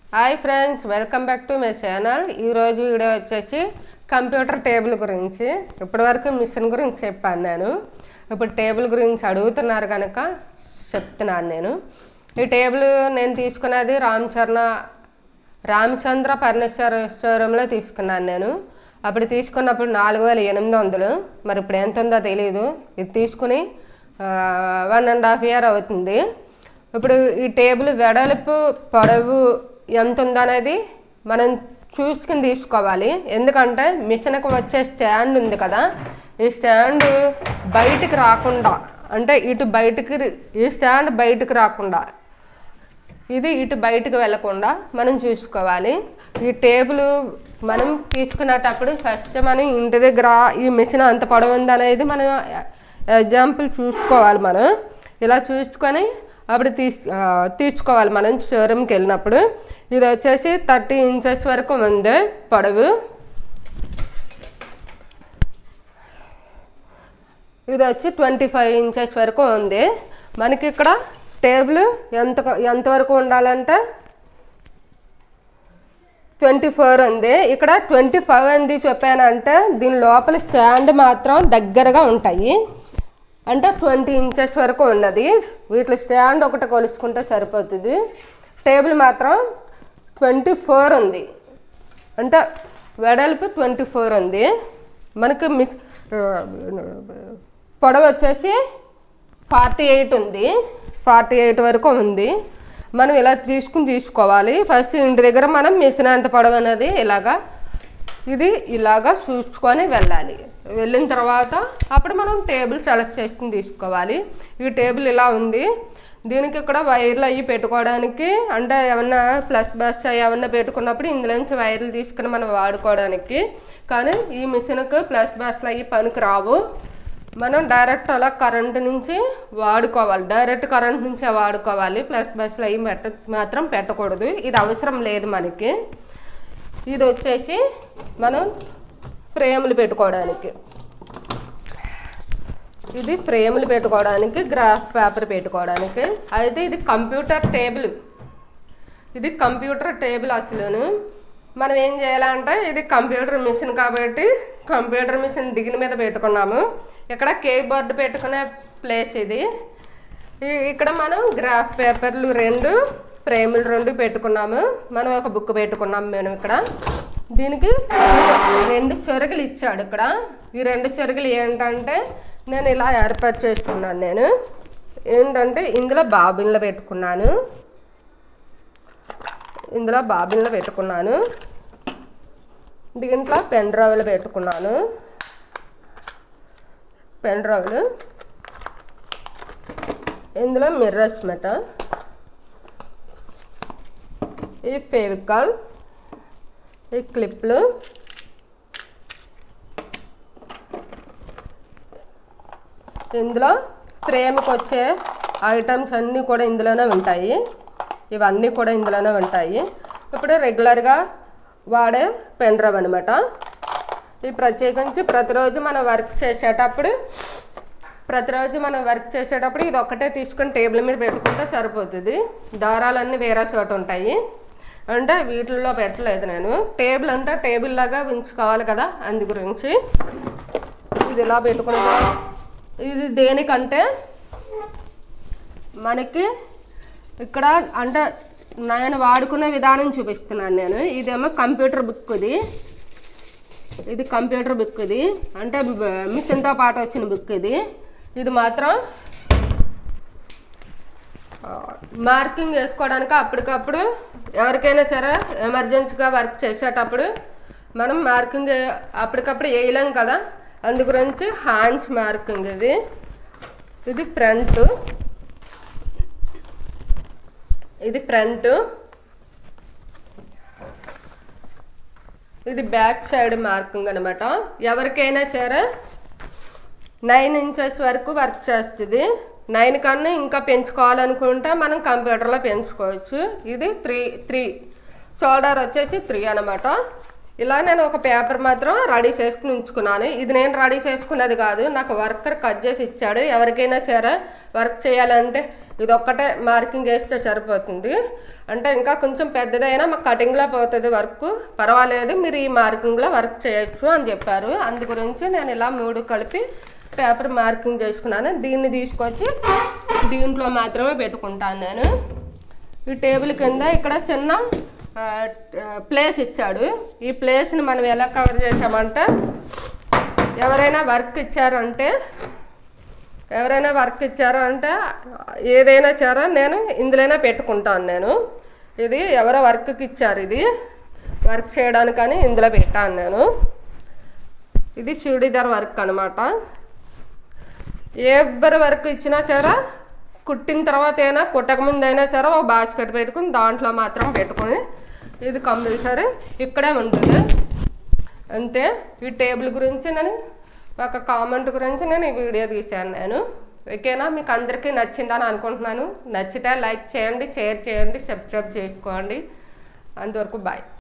hi friends welcome back to my channel ఈరోజు video వచ్చేసి computer table గురించి ఇప్పటివరకు మిషన్ గురించి చెప్పాను నేను ఇప్పుడు టేబుల్ గురించి అడుగుతున్నారు కనుక చెప్తున్నాను నేను ఈ టేబుల్ నేను తీసుకున్నది రామచరణ రామచంద్ర ఫర్నిచర్ స్టోరూంలో తీసుకున్నాను నేను అప్పుడు తీసుకున్నప్పుడు నాలుగు వేల ఎనిమిది వందలు మరి ఇప్పుడు ఎంత ఉందో తెలియదు ఇది తీసుకుని వన్ అండ్ హాఫ్ ఇయర్ అవుతుంది ఇప్పుడు ఈ టేబుల్ వెడల్పు పొడవు ఎంత ఉందనేది మనం చూసుకుని తీసుకోవాలి ఎందుకంటే మిషన్కి వచ్చే స్టాండ్ ఉంది కదా ఈ స్టాండ్ బయటికి రాకుండా అంటే ఇటు బయటికి ఈ స్టాండ్ బయటికి రాకుండా ఇది ఇటు బయటకు వెళ్ళకుండా మనం చూసుకోవాలి ఈ టేబుల్ మనం తీసుకునేటప్పుడు ఫస్ట్ మనం ఇంటి దగ్గర ఈ మిషన్ అంత పొడవు ఉంది అనేది మనం ఎగ్జాంపుల్ చూసుకోవాలి మనం ఇలా చూసుకొని అప్పుడు తీసు ఆ, తీసుకోవాలి మనం షోరూమ్కి వెళ్ళినప్పుడు ఇది వచ్చేసి థర్టీ ఇంచెస్ వరకు ఉంది పొడవు ఇది వచ్చి ట్వంటీ ఫైవ్ ఇంచెస్ వరకు ఉంది మనకి ఇక్కడ టేబుల్ ఎంత ఎంతవరకు ఉండాలంటే ట్వంటీ ఫోర్ ఉంది ఇక్కడ ట్వంటీ ఫైవ్ ఉంది చెప్పానంటే దీని లోపల స్టాండ్ మాత్రం దగ్గరగా ఉంటాయి అంటే ట్వంటీ ఇంచెస్ వరకు ఉన్నది వీటిలో స్టాండ్ ఒకటి కొలుచుకుంటే సరిపోతుంది టేబుల్ మాత్రం ట్వంటీ ఫోర్ ఉంది అంటే వెడల్పు ట్వంటీ ఫోర్ ఉంది మనకి మిస్ పొడవు వచ్చేసి ఫార్టీ ఎయిట్ ఉంది ఫార్టీ ఎయిట్ వరకు ఉంది మనం ఇలా తీసుకుని తీసుకోవాలి ఫస్ట్ ఇంటి దగ్గర మనం మిషన్ ఎంత పొడవు అనేది ఇలాగా ఇది ఇలాగా చూసుకొని వెళ్ళాలి వెళ్ళిన తర్వాత అప్పుడు మనం టేబుల్ సెలెక్ట్ చేసుకుని తీసుకోవాలి ఈ టేబుల్ ఇలా ఉంది దీనికి ఇక్కడ వైర్లు అవి పెట్టుకోవడానికి అంటే ఏమన్నా ప్లస్ బస్ ఏమన్నా పెట్టుకున్నప్పుడు ఇందులోంచి వైర్లు తీసుకుని మనం వాడుకోవడానికి కానీ ఈ మిషన్కి ప్లస్ బస్లు అవి పనికి రావు మనం డైరెక్ట్ అలా కరెంట్ నుంచి వాడుకోవాలి డైరెక్ట్ కరెంట్ నుంచే వాడుకోవాలి ప్లస్ బస్సులు అవి పెట్ట మాత్రం పెట్టకూడదు ఇది అవసరం లేదు మనకి ఇది వచ్చేసి మనం ఫ్రేములు పెట్టుకోవడానికి ఇది ఫ్రేములు పెట్టుకోవడానికి గ్రాఫ్ పేపర్ పెట్టుకోవడానికి అయితే ఇది కంప్యూటర్ టేబుల్ ఇది కంప్యూటర్ టేబుల్ అసలును మనం ఏం చేయాలంటే ఇది కంప్యూటర్ మిషన్ కాబట్టి కంప్యూటర్ మిషన్ దిగిన మీద పెట్టుకున్నాము ఇక్కడ కీబోర్డ్ పెట్టుకునే ప్లేస్ ఇది ఈ- ఇక్కడ మనం గ్రాఫ్ పేపర్లు రెండు ఫ్రేములు రెండు పెట్టుకున్నాము మనం ఒక బుక్ పెట్టుకున్నాము మేము ఇక్కడ దీనికి రెండు చెరుకులు ఇచ్చాడు ఇక్కడ ఈ రెండు చెరుకులు ఏంటంటే నేను ఇలా ఏర్పాటు చేసుకున్నాను నేను ఏంటంటే ఇందులో బాబిన్లు పెట్టుకున్నాను ఇందులో బాబిన్లు పెట్టుకున్నాను దీంట్లో పెన్ డ్రైవ్లు పెట్టుకున్నాను పెన్ డ్రైవ్లు ఇందులో మిర్రర్స్ మెట ఈ ఫెవికాల్ ఈ క్లిప్లు ఇందులో ఫ్రేమ్కి వచ్చే ఐటమ్స్ అన్నీ కూడా ఇందులోనే ఉంటాయి ఇవన్నీ కూడా ఇందులోనే ఉంటాయి ఇప్పుడు రెగ్యులర్గా వాడే పెన్ డ్రైవ్ అనమాట ఈ ప్రత్యేకించి ప్రతిరోజు మనం వర్క్ చేసేటప్పుడు ప్రతిరోజు మనం వర్క్ చేసేటప్పుడు ఇది ఒక్కటే తీసుకొని టేబుల్ మీద పెట్టుకుంటే సరిపోతుంది దారాలన్నీ వేరే చోట ఉంటాయి అంటే వీటిల్లో పెట్టలేదు నేను టేబుల్ అంటే టేబుల్ లాగా ఉంచుకోవాలి కదా అందు గురించి ఇది ఇలా పెట్టుకునే ఇది దేనికంటే మనకి ఇక్కడ అంటే నేను వాడుకునే విధానం చూపిస్తున్నాను నేను ఇదేమో కంప్యూటర్ బుక్ ఇది ఇది కంప్యూటర్ బుక్ ఇది అంటే బ- మిషన్తో పాటు వచ్చిన బుక్ ఇది ఇది మాత్రం ఆ, మార్కింగ్ వేసుకోవడానికి అప్పటికప్పుడు ఎవరికైనా సరే ఎమర్జెన్సీగా వర్క్ చేసేటప్పుడు మనం మార్కింగ్ ఏ- అప్పటికప్పుడు వేయలేం కదా అందు గురించి హ్యాండ్స్ మార్కింగ్ ఇది ఇది ఫ్రంట్ ఇది ఫ్రంట్ ఇది బ్యాక్ సైడ్ మార్కింగ్ అనమాట ఎవరికైనా సరే నైన్ ఇంచెస్ వరకు వర్క్ చేస్తుంది నైన్ కన్నా ఇంకా పెంచుకోవాలనుకుంటే మనం కంప్యూటర్లో పెంచుకోవచ్చు ఇది త్రీ త్రీ షోల్డర్ వచ్చేసి త్రీ అనమాట ఇలా నేను ఒక పేపర్ మాత్రం రెడీ చేసుకుని ఉంచుకున్నాను ఇది నేను రెడీ చేసుకున్నది కాదు నాకు వర్కర్ కట్ చేసి ఇచ్చాడు ఎవరికైనా సరే వర్క్ చేయాలంటే ఇది ఒక్కటే మార్కింగ్ వేస్తే సరిపోతుంది అంటే ఇంకా కొంచెం పెద్దదైనా మాకు కటింగ్లో పోతుంది వర్క్ పర్వాలేదు మీరు ఈ మార్కింగ్లో వర్క్ చేయొచ్చు అని చెప్పారు అందు గురించి నేను ఇలా మూడు కలిపి పేపర్ మార్కింగ్ చేసుకున్నాను దీన్ని తీసుకొచ్చి దీంట్లో మాత్రమే పెట్టుకుంటాను నేను ఈ టేబుల్ కింద ఇక్కడ చిన్న ఆ, ఆ, ప్లేస్ ఇచ్చాడు ఈ ప్లేస్ని మనం ఎలా కవర్ చేసామంటే ఎవరైనా వర్క్ ఇచ్చారంటే ఎవరైనా వర్క్ ఇచ్చారు అంటే ఏదైనా సరే నేను ఇందులోనే పెట్టుకుంటాను నేను ఇది ఎవరో వర్క్కి ఇచ్చారు ఇది వర్క్ చేయడానికని ఇందులో పెట్టాను నేను ఇది చూడీదార్ వర్క్ అనమాట ఎవరి వర్క్ ఇచ్చినా సరే కుట్టిన తర్వాత అయినా కుట్టక ముందు అయినా సరే ఒక బాస్కెట్ పెట్టుకుని దాంట్లో మాత్రం పెట్టుకొని ఇది కంపల్సరీ ఇక్కడే ఉంటుంది అంతే ఈ టేబుల్ గురించి నేను ఒక కామెంట్ గురించి నేను ఈ వీడియో తీశాను నేను ఓకేనా మీకు అందరికీ నచ్చిందని అనుకుంటున్నాను నచ్చితే లైక్ చేయండి షేర్ చేయండి సబ్స్క్రైబ్ చేసుకోండి అంతవరకు బాయ్